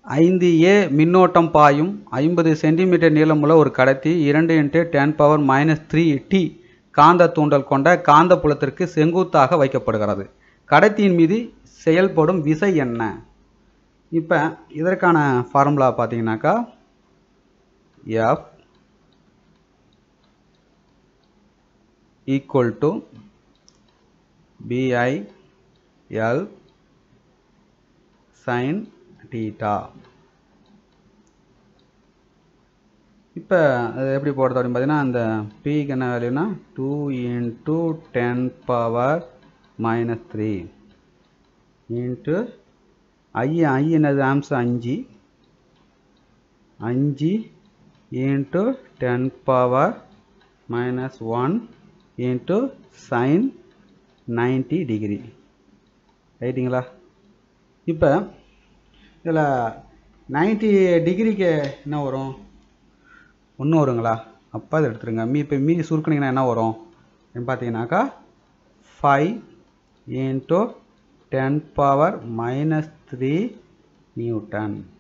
ஐந்து ஏ மின்னோட்டம் பாயும் ஐம்பது சென்டிமீட்டர் நீளமுள்ள ஒரு கடத்தி இரண்டு into ten power minus three T காந்த தூண்டல் கொண்ட காந்த புலத்திற்கு செங்குத்தாக வைக்கப்படுகிறது கடத்தியின் மீது செயல்படும் விசை என்ன இப்போ இதற்கான ஃபார்முலா பார்த்தீங்கன்னாக்கா F equal to B I L sine theta இப்போ அது எப்படி போடுறது அப்படின்னு பார்த்தீங்கன்னா அந்த பிக்கு என்ன வேல்யூனா two into ten power minus three into I I என்னது ஆம்ஸ் அஞ்சு அஞ்சு into ten power minus one into sine ninety degree ரைட்டுங்களா இப்போ இதில் நைன்டி டிகிரிக்கு என்ன வரும் ஒன்று வருங்களா அப்போ அதை எடுத்துருங்க மீ இப்போ மீதி சுருக்குனிங்கன்னா என்ன வரும் அப்படின்னு பார்த்தீங்கன்னாக்கா five into ten power minus three Newton